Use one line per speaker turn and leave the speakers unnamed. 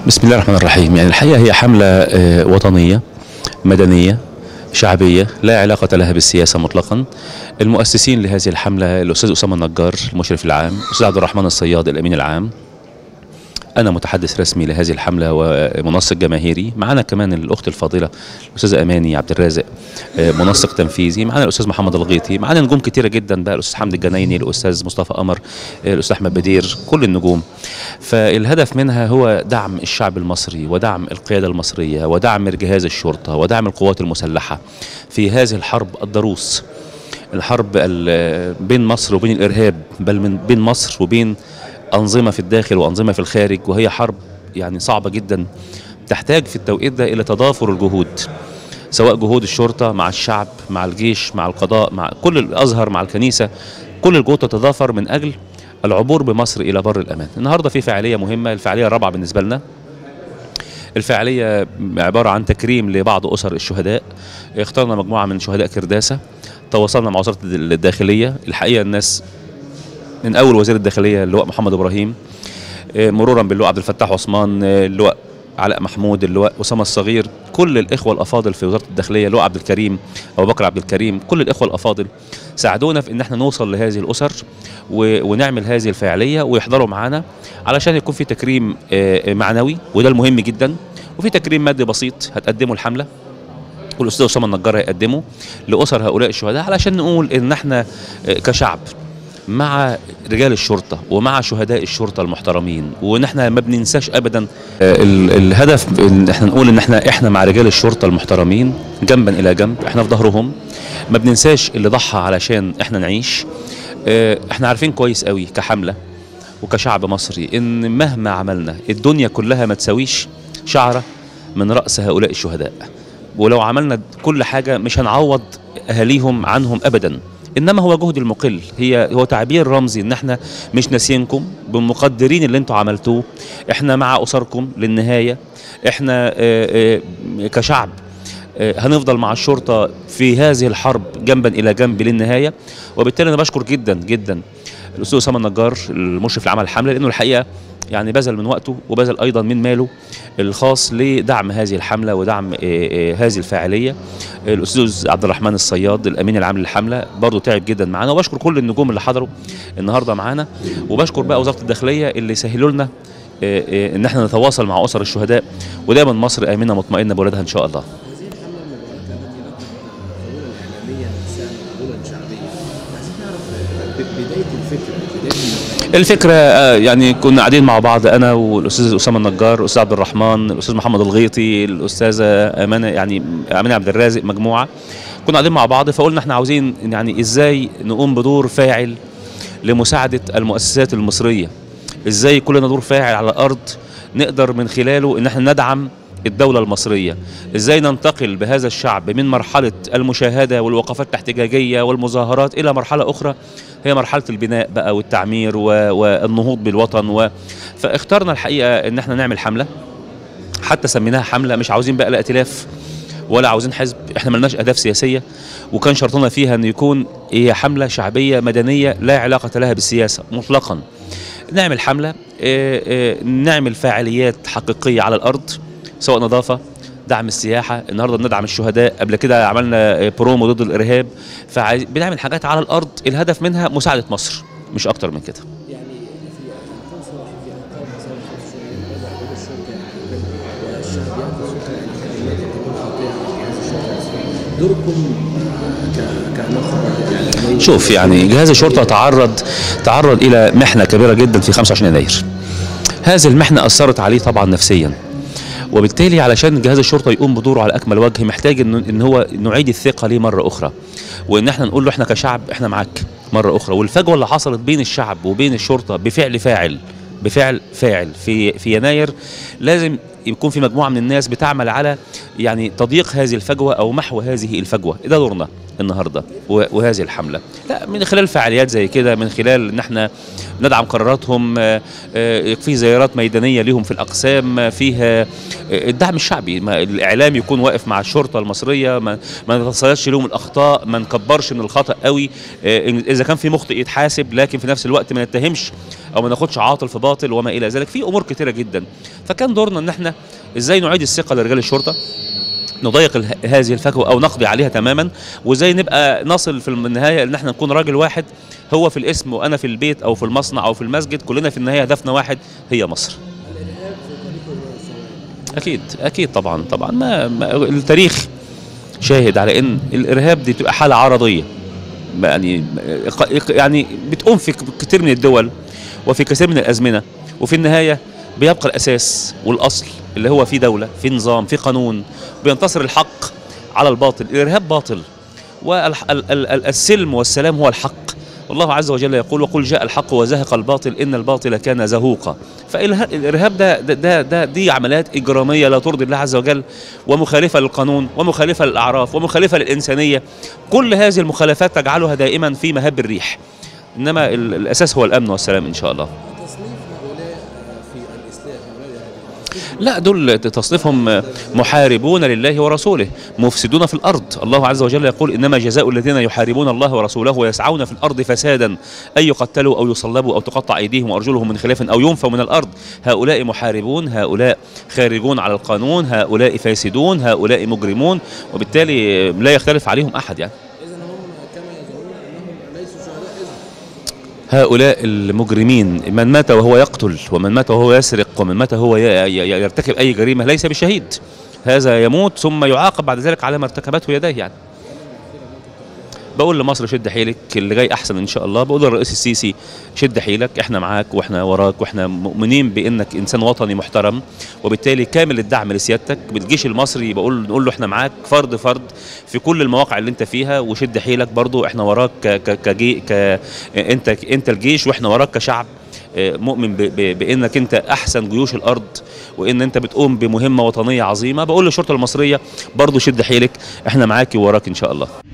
بسم الله الرحمن الرحيم يعني الحقيقة هي حملة آه، وطنية مدنية شعبية لا علاقة لها بالسياسة مطلقا المؤسسين لهذه الحملة الأستاذ أسامة النجار المشرف العام الأستاذ عبد الرحمن الصياد الأمين العام أنا متحدث رسمي لهذه الحملة ومنسق جماهيري معنا كمان الأخت الفاضلة الأستاذة أماني عبد الرازق آه، منسق تنفيذي معنا الأستاذ محمد الغيطي معنا نجوم كتيرة جدا بقى الأستاذ حمد الجنايني الأستاذ مصطفى قمر آه، الأستاذ أحمد بدير كل النجوم فالهدف منها هو دعم الشعب المصري ودعم القيادة المصرية ودعم جهاز الشرطة ودعم القوات المسلحة في هذه الحرب الضروس الحرب ال- بين مصر وبين الإرهاب بل من بين مصر وبين أنظمة في الداخل وأنظمة في الخارج وهي حرب يعني صعبة جدا تحتاج في التوقيت ده إلى تضافر الجهود سواء جهود الشرطة مع الشعب مع الجيش مع القضاء مع كل الأزهر مع الكنيسة كل الجهود تتضافر من أجل العبور بمصر إلى بر الأمان النهاردة في فعالية مهمة الفعالية الرابعة بالنسبة لنا الفعالية عبارة عن تكريم لبعض أسر الشهداء اخترنا مجموعة من شهداء كرداسة تواصلنا مع وزارة الداخلية الحقيقة الناس من أول وزير الداخلية اللواء محمد إبراهيم آه، مرورا باللواء عبد الفتاح عثمان آه، اللواء علاء محمود اللواء أسامة الصغير كل الإخوة الأفاضل في وزارة الداخلية اللواء عبد الكريم أبو بكر عبد الكريم كل الإخوة الأفاضل ساعدونا في إن احنا نوصل لهذه الأسر و- ونعمل هذه الفعالية ويحضروا معانا علشان يكون في تكريم آه، معنوي وده المهم جدا وفي تكريم مادي بسيط هتقدمه الحملة والاستاذ اسامه النجار هيقدمه لاسر هؤلاء الشهداء علشان نقول ان احنا آه، كشعب مع رجال الشرطه ومع شهداء الشرطه المحترمين وان احنا ما بننساش ابدا آه، ال- الهدف ان احنا نقول ان احنا احنا مع رجال الشرطه المحترمين جنبا الى جنب احنا في ظهرهم ما بننساش اللي ضحى علشان احنا نعيش آه، احنا عارفين كويس قوي كحمله وكشعب مصري ان مهما عملنا الدنيا كلها ما تساويش شعره من راس هؤلاء الشهداء ولو عملنا كل حاجه مش هنعوض اهاليهم عنهم ابدا انما هو جهد المقل هي هو تعبير رمزي ان احنا مش ناسيينكم بمقدرين اللي انتوا عملتوه احنا مع اسركم للنهايه احنا آه، آه، كشعب آه، هنفضل مع الشرطه في هذه الحرب جنبا الى جنب للنهايه وبالتالي انا بشكر جدا جدا الاستاذ اسامه النجار المشرف لعمل الحمله لانه الحقيقه يعني بذل من وقته وبذل ايضا من ماله الخاص لدعم هذه الحمله ودعم آه، آه، هذه الفاعليه الاستاذ عبد الرحمن الصياد الامين العام للحمله برضه تعب جدا معانا وبشكر كل النجوم اللي حضروا النهارده معانا وبشكر بقى وزاره الداخليه اللي سهلوا لنا آه، آه، ان احنا نتواصل مع اسر الشهداء ودايما مصر امنه مطمئنه بولادها ان شاء الله
هذه الحملة من الولايات التي قبولا إعلاميا ساء قبولا شعبيا عايزين نعرف ب- بداية الفكرة بداية النوعية.
الفكرة آه، يعني كنا قاعدين مع بعض أنا والأستاذ أسامة النجار الأستاذ عبد الرحمن الأستاذ محمد الغيطي الأستاذة أمانة يعني أمانة عبد الرازق مجموعة كنا قاعدين مع بعض فقلنا احنا عاوزين يعني إزاي نقوم بدور فاعل لمساعدة المؤسسات المصرية إزاي يكون لنا دور فاعل على الأرض نقدر من خلاله إن احنا ندعم الدولة المصرية ازاي ننتقل بهذا الشعب من مرحلة المشاهدة والوقفات الاحتجاجية والمظاهرات إلى مرحلة أخرى هي مرحلة البناء بقى والتعمير و- والنهوض بالوطن و... فاخترنا الحقيقة إن احنا نعمل حملة حتى سميناها حملة مش عاوزين بقى لا ائتلاف ولا عاوزين حزب احنا ملناش اهداف سياسيه وكان شرطنا فيها ان يكون هي حمله شعبيه مدنيه لا علاقه لها بالسياسه مطلقا نعمل حمله اه، اه، نعمل فعاليات حقيقيه على الارض سواء نظافه دعم السياحه النهارده بندعم الشهداء قبل كده عملنا اه، برومو ضد الارهاب فبنعمل حاجات على الارض الهدف منها مساعده مصر مش اكتر من كده
يعني في كان صراحة في أنقاض مصالح الشؤون وضع بين الشرطة والحكومة والشعب يأخذ الكلمات التي تكون خاطئة عن جهاز الشرطة المصري. دوركم ك- كنخبة إعلامية
شوف يعني جهاز الشرطه تعرض تعرض الى محنه كبيره جدا في 25 يناير هذه المحنه اثرت عليه طبعا نفسيا وبالتالي علشان جهاز الشرطه يقوم بدوره على اكمل وجه محتاج ان ان هو نعيد الثقه ليه مره اخرى وان احنا نقول له احنا كشعب احنا معاك مره اخرى والفجوه اللي حصلت بين الشعب وبين الشرطه بفعل فاعل بفعل فاعل في في يناير لازم يكون في مجموعه من الناس بتعمل على يعني تضييق هذه الفجوه او محو هذه الفجوه ده دورنا النهارده و- وهذه الحمله لا من خلال فعاليات زي كده من خلال ان احنا ندعم قراراتهم آه، آه، في زيارات ميدانيه ليهم في الاقسام آه، فيها آه، الدعم الشعبي ما الاعلام يكون واقف مع الشرطه المصريه ما ما نتصيدش لهم الاخطاء ما نكبرش من الخطا قوي آه، إن- اذا كان في مخطئ يتحاسب لكن في نفس الوقت ما نتهمش او ما ناخدش عاطل في باطل وما الى ذلك في امور كتيره جدا فكان دورنا ان احنا ازاي نعيد الثقه لرجال الشرطه نضيق اله- هذه الفجوه او نقضي عليها تماما وازاي نبقى نصل في النهايه ان احنا نكون راجل واحد هو في الاسم وانا في البيت او في المصنع او في المسجد كلنا في النهايه هدفنا واحد هي مصر
الارهاب في طريقه الى الزوال
اكيد اكيد طبعا طبعا ما, ما التاريخ شاهد على ان الارهاب دي بتبقى حاله عرضيه يعني يعني بتقوم في كتير من الدول وفي كثير من الازمنه وفي النهايه بيبقى الاساس والاصل اللي هو في دوله في نظام في قانون بينتصر الحق على الباطل الارهاب باطل والسلم والسلام هو الحق والله عز وجل يقول وقل جاء الحق وزهق الباطل ان الباطل كان زهوقا فالارهاب ده ده, ده, ده دي عمليات اجراميه لا ترضي الله عز وجل ومخالفه للقانون ومخالفه للاعراف ومخالفه للانسانيه كل هذه المخالفات تجعلها دائما في مهب الريح انما ال- الاساس هو الامن والسلام ان شاء الله
تصنيف هؤلاء في الاسلام هؤلاء الارهابيين
لا دول تصنيفهم محاربون لله ورسوله مفسدون في الارض الله عز وجل يقول انما جزاء الذين يحاربون الله ورسوله ويسعون في الارض فسادا ان يقتلوا او يصلبوا او تقطع ايديهم وارجلهم من خلاف او ينفوا من الارض هؤلاء محاربون هؤلاء خارجون على القانون هؤلاء فاسدون هؤلاء مجرمون وبالتالي لا يختلف عليهم احد يعني
اذا هم كما يزعمون انهم ليسوا شهداء اذا
هؤلاء المجرمين من مات وهو يقتل ومن مات وهو يسرق ومن مات وهو ي- ي- يرتكب أي جريمة ليس بشهيد هذا يموت ثم يعاقب بعد ذلك على ما ارتكبته يديه يعني بقول لمصر شد حيلك اللي جاي احسن ان شاء الله بقول للرئيس السيسي شد حيلك احنا معاك واحنا وراك واحنا مؤمنين بانك انسان وطني محترم وبالتالي كامل الدعم لسيادتك بالجيش المصري بقول نقول له احنا معاك فرد فرد في كل المواقع اللي انت فيها وشد حيلك برضو احنا وراك ك ك كجي ك انت انت الجيش واحنا وراك كشعب آه، مؤمن ب- ب- بانك انت احسن جيوش الارض وان انت بتقوم بمهمه وطنيه عظيمه بقول للشرطه المصريه برضو شد حيلك احنا معاك ووراك ان شاء الله